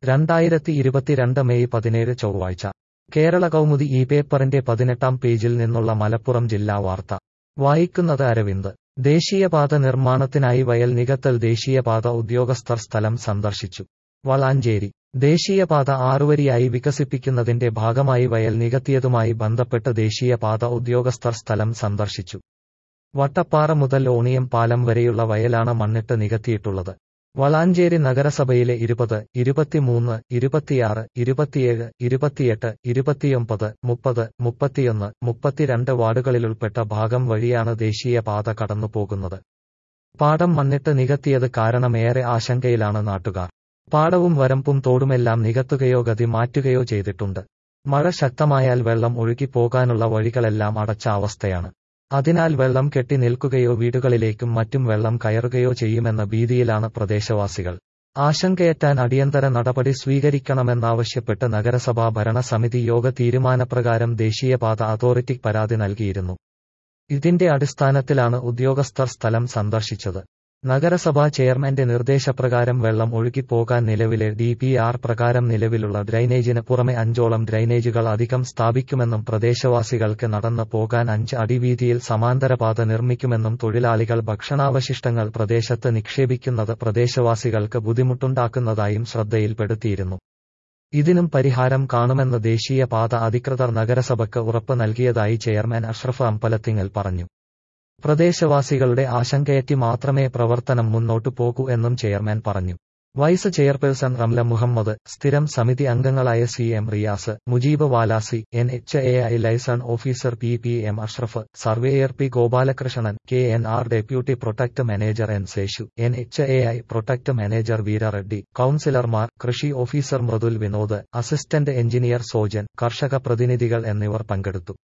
രണ്ടായിരത്തി ഇരുപത്തിരണ്ട് മെയ് പതിനേഴ് ചൊവ്വാഴ്ച കേരള കൗമുദി ഈ പേപ്പറിന്റെ പതിനെട്ടാം പേജിൽ നിന്നുള്ള മലപ്പുറം ജില്ലാ വാർത്ത വായിക്കുന്നത് അരവിന്ദ് ദേശീയപാത നിർമ്മാണത്തിനായി വയൽ നികത്തൽ ദേശീയപാത ഉദ്യോഗസ്ഥർ സ്ഥലം സന്ദർശിച്ചു വളാഞ്ചേരി ദേശീയപാത ആറുവരിയായി വികസിപ്പിക്കുന്നതിന്റെ ഭാഗമായി വയൽ നികത്തിയതുമായി ബന്ധപ്പെട്ട് ദേശീയപാത ഉദ്യോഗസ്ഥർ സ്ഥലം സന്ദർശിച്ചു വട്ടപ്പാറ മുതൽ ഓണിയം പാലം വരെയുള്ള വയലാണ് മണ്ണിട്ട് നികത്തിയിട്ടുള്ളത് വളാഞ്ചേരി നഗരസഭയിലെ ഇരുപത് ഇരുപത്തിമൂന്ന് ഇരുപത്തിയാറ് ഇരുപത്തിയേഴ് ഇരുപത്തിയെട്ട് ഇരുപത്തിയൊമ്പത് മുപ്പത് മുപ്പത്തിയൊന്ന് മുപ്പത്തിരണ്ട് വാർഡുകളിലുൾപ്പെട്ട ഭാഗം വഴിയാണ് ദേശീയപാത കടന്നുപോകുന്നത് പാടം മണ്ണിട്ട് നികത്തിയത് കാരണം ഏറെ ആശങ്കയിലാണ് നാട്ടുകാർ പാടവും വരമ്പും തോടുമെല്ലാം നികത്തുകയോ ഗതി മാറ്റുകയോ ചെയ്തിട്ടുണ്ട് മഴ ശക്തമായാൽ വെള്ളം ഒഴുകിപ്പോകാനുള്ള വഴികളെല്ലാം അടച്ച അവസ്ഥയാണ് അതിനാൽ വെള്ളം കെട്ടി നിൽക്കുകയോ വീടുകളിലേക്കും മറ്റും വെള്ളം കയറുകയോ ചെയ്യുമെന്ന ഭീതിയിലാണ് പ്രദേശവാസികൾ ആശങ്കയറ്റാൻ അടിയന്തര നടപടി സ്വീകരിക്കണമെന്നാവശ്യപ്പെട്ട് നഗരസഭാ ഭരണസമിതി യോഗ തീരുമാനപ്രകാരം ദേശീയപാത അതോറിറ്റിക്ക് പരാതി നൽകിയിരുന്നു ഇതിന്റെ അടിസ്ഥാനത്തിലാണ് ഉദ്യോഗസ്ഥർ സ്ഥലം സന്ദർശിച്ചത് നഗരസഭാ ചെയർമാന്റെ നിർദ്ദേശപ്രകാരം വെള്ളം ഒഴുകിപ്പോകാൻ നിലവിലെ ഡി പി ആർ പ്രകാരം നിലവിലുള്ള ഡ്രൈനേജിന് പുറമെ അഞ്ചോളം ഡ്രൈനേജുകൾ അധികം സ്ഥാപിക്കുമെന്നും പ്രദേശവാസികൾക്ക് നടന്നു പോകാൻ അഞ്ച് അടി വീതിയിൽ സമാന്തരപാത നിർമ്മിക്കുമെന്നും തൊഴിലാളികൾ ഭക്ഷണാവശിഷ്ടങ്ങൾ പ്രദേശത്ത് നിക്ഷേപിക്കുന്നത് പ്രദേശവാസികൾക്ക് ബുദ്ധിമുട്ടുണ്ടാക്കുന്നതായും ശ്രദ്ധയിൽപ്പെടുത്തിയിരുന്നു ഇതിനും പരിഹാരം കാണുമെന്ന് ദേശീയപാത അധികൃതർ നഗരസഭയ്ക്ക് ഉറപ്പ് നൽകിയതായി ചെയർമാൻ അഷ്റഫ് അമ്പലത്തിങ്ങൽ പറഞ്ഞു പ്രദേശവാസികളുടെ ആശങ്കയറ്റി മാത്രമേ പ്രവർത്തനം മുന്നോട്ടു പോകൂ എന്നും ചെയർമാൻ പറഞ്ഞു വൈസ് ചെയർപേഴ്സൺ റംല മുഹമ്മദ് സ്ഥിരം സമിതി അംഗങ്ങളായ C M Riyas Mujeeb Valasi N H A I liaison officer P P M Ashraf surveyor P Gopalakrishnan K N R deputy project manager N Seshu N H A I project manager Veerareddy കൌൺസിലർമാർ കൃഷി officer Mridul Vinod assistant engineer Sojan കർഷക പ്രതിനിധികൾ എന്നിവർ പങ്കെടുത്തു